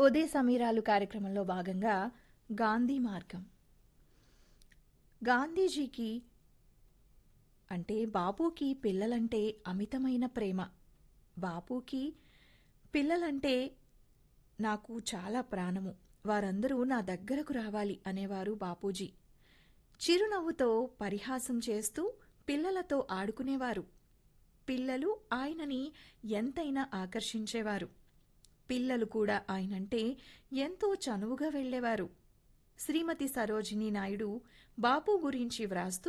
ఉదయ సమీరాలు కార్యక్రమంలో భాగంగా గాంధీ మార్గం గాంధీజీకి అంటే బాపుకి పిల్లలంటే అమితమైన ప్రేమ బాపుకి పిల్లలంటే నాకు చాలా ప్రాణము వారందరూ నా దగ్గరకు రావాలి అనేవారు బాపూజీ చిరునవ్వుతో పరిహాసం చేస్తూ పిల్లలతో ఆడుకునేవారు పిల్లలు ఆయనని ఎంతైనా ఆకర్షించేవారు పిల్లలు కూడా ఆయనంటే ఎంతో చనువుగా వెళ్ళేవారు శ్రీమతి సరోజినీ నాయుడు బాపు గురించి వ్రాస్తూ